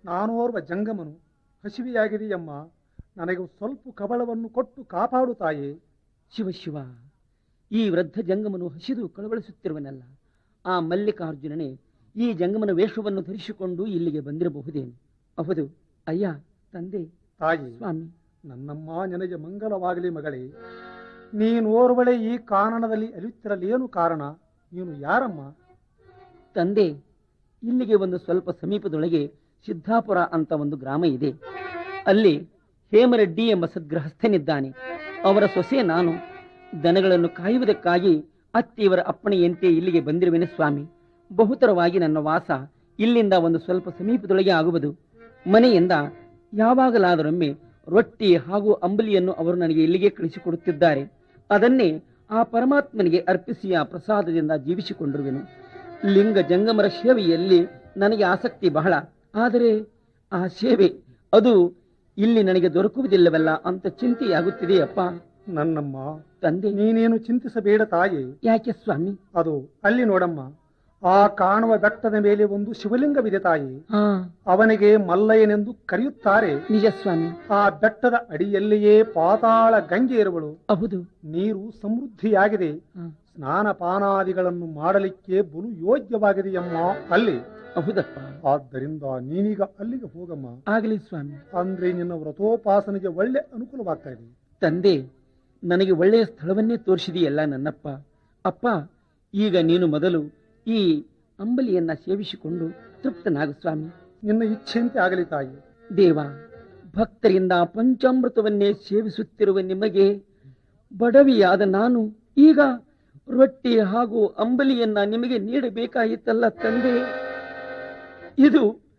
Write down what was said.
ನಾನೋರ್ವ ಜಂಗಮನು ಹಸಿವೆಯಾಗಿದೆಯಮ್ಮ ನನಗೆ ಸ್ವಲ್ಪ ಕಬಳವನ್ನು ಕೊಟ್ಟು ಕಾಪಾಡು ತಾಯೇ ಶಿವ ಶಿವ ಈ ವೃದ್ಧ ಜಂಗಮನು ಹಸಿದು ಕಳವಳಿಸುತ್ತಿರುವನಲ್ಲ ಆ ಮಲ್ಲಿಕಾರ್ಜುನನೇ ಈ ಜಂಗಮನ ವೇಷವನ್ನು ಧರಿಸಿಕೊಂಡು ಇಲ್ಲಿಗೆ ಬಂದಿರಬಹುದೇನು ಹೌದು ಅಯ್ಯ ತಂದೆ ತಾಯಿ ಸ್ವಾಮಿ ನನ್ನಮ್ಮ ನನಗೆ ಮಂಗಲವಾಗಲಿ ಮಗಳೇ ನೀನೋರ್ವಳೆ ಈ ಕಾನನದಲ್ಲಿ ಅಲಿಯುತ್ತಿರಲೇನು ಕಾರಣ ನೀನು ಯಾರಮ್ಮ ತಂದೆ ಇಲ್ಲಿಗೆ ಒಂದು ಸ್ವಲ್ಪ ಸಮೀಪದೊಳಗೆ ಸಿದ್ದಾಪುರ ಅಂತ ಒಂದು ಗ್ರಾಮ ಇದೆ ಅಲ್ಲಿ ಹೇಮರೆಡ್ಡಿ ಎಂಬ ಸದ್ಗೃಹಸ್ಥನಿದ್ದಾನೆ ಅವರ ಸೊಸೆ ನಾನು ದನಗಳನ್ನು ಕಾಯುವುದಕ್ಕಾಗಿ ಅತ್ತಿಯವರ ಅಪ್ಪಣೆಯಂತೆ ಇಲ್ಲಿಗೆ ಬಂದಿರುವೆನೆ ಸ್ವಾಮಿ ಬಹುತರವಾಗಿ ನನ್ನ ವಾಸ ಇಲ್ಲಿಂದ ಒಂದು ಸ್ವಲ್ಪ ಸಮೀಪದೊಳಗೆ ಆಗುವುದು ಮನೆಯಿಂದ ಯಾವಾಗಲಾದರೊಮ್ಮೆ ರೊಟ್ಟಿ ಹಾಗೂ ಅಂಬಲಿಯನ್ನು ಅವರು ನನಗೆ ಇಲ್ಲಿಗೆ ಕಳಿಸಿಕೊಡುತ್ತಿದ್ದಾರೆ ಅದನ್ನೇ ಆ ಪರಮಾತ್ಮನಿಗೆ ಅರ್ಪಿಸಿ ಆ ಪ್ರಸಾದದಿಂದ ಜೀವಿಸಿಕೊಂಡಿರುವೆನು ಲಿಂಗ ಜಂಗಮರ ಸೇವೆಯಲ್ಲಿ ನನಗೆ ಆಸಕ್ತಿ ಬಹಳ ಆದರೆ ಆ ಸೇವೆ ಅದು ಇಲ್ಲಿ ನನಗೆ ದೊರಕುವುದಿಲ್ಲವಲ್ಲ ಅಂತ ಚಿಂತೆಯಾಗುತ್ತಿದೆಯಪ್ಪ ನನ್ನಮ್ಮ ತಂದೆ ನೀನೇನು ಚಿಂತಿಸಬೇಡ ತಾಯಿ ಯಾಕೆ ಸ್ವಾಮಿ ಅದು ಅಲ್ಲಿ ನೋಡಮ್ಮ ಆ ಕಾಣುವ ಬೆಟ್ಟದ ಮೇಲೆ ಒಂದು ಶಿವಲಿಂಗವಿದೆ ತಾಯಿ ಹಾ ಅವನಿಗೆ ಮಲ್ಲಯ್ಯನೆಂದು ಕರೆಯುತ್ತಾರೆ ನಿಜ ಸ್ವಾಮಿ ಆ ಬೆಟ್ಟದ ಅಡಿಯಲ್ಲಿಯೇ ಪಾತಾಳ ಗಂಗೆ ಇರುವಳು ಹೌದು ನೀರು ಸಮೃದ್ಧಿಯಾಗಿದೆ ಹಾ, ಸ್ನಾನ ಪಾನಾದಿಗಳನ್ನು ಮಾಡಲಿಕ್ಕೆ ಬಲು ಯೋಗ್ಯವಾಗಿದೆಯಮ್ಮ ಅಲ್ಲಿ ಹೌದಪ್ಪ ಆದ್ದರಿಂದ ನೀನೀಗ ಅಲ್ಲಿಗೆ ಹೋಗಮ್ಮ ಆಗಲಿ ಸ್ವಾಮಿ ಅಂದ್ರೆ ನಿನ್ನ ವ್ರತೋಪಾಸನೆಗೆ ಒಳ್ಳೆ ಅನುಕೂಲವಾಗ್ತಾ ಇದೆ ತಂದೆ ನನಗೆ ಒಳ್ಳೆಯ ಸ್ಥಳವನ್ನೇ ತೋರಿಸಿದೆಯಲ್ಲ ನನ್ನಪ್ಪ ಅಪ್ಪ ಈಗ ನೀನು ಮೊದಲು ಈ ಅಂಬಲಿಯನ್ನ ಸೇವಿಸಿಕೊಂಡು ತೃಪ್ತನಾಗು ಸ್ವಾಮಿ ನಿನ್ನ ಇಚ್ಛೆಯಂತೆ ಆಗಲಿ ತಾಯಿ ದೇವ ಭಕ್ತರಿಂದ ಪಂಚಾಮೃತವನ್ನೇ ಸೇವಿಸುತ್ತಿರುವ ನಿಮಗೆ ಬಡವಿಯಾದ ನಾನು ಈಗ ರೊಟ್ಟಿ ಹಾಗೂ ಅಂಬಲಿಯನ್ನ ನಿಮಗೆ ನೀಡಬೇಕಾಯಿತಲ್ಲ ತಂದೆ ಇದು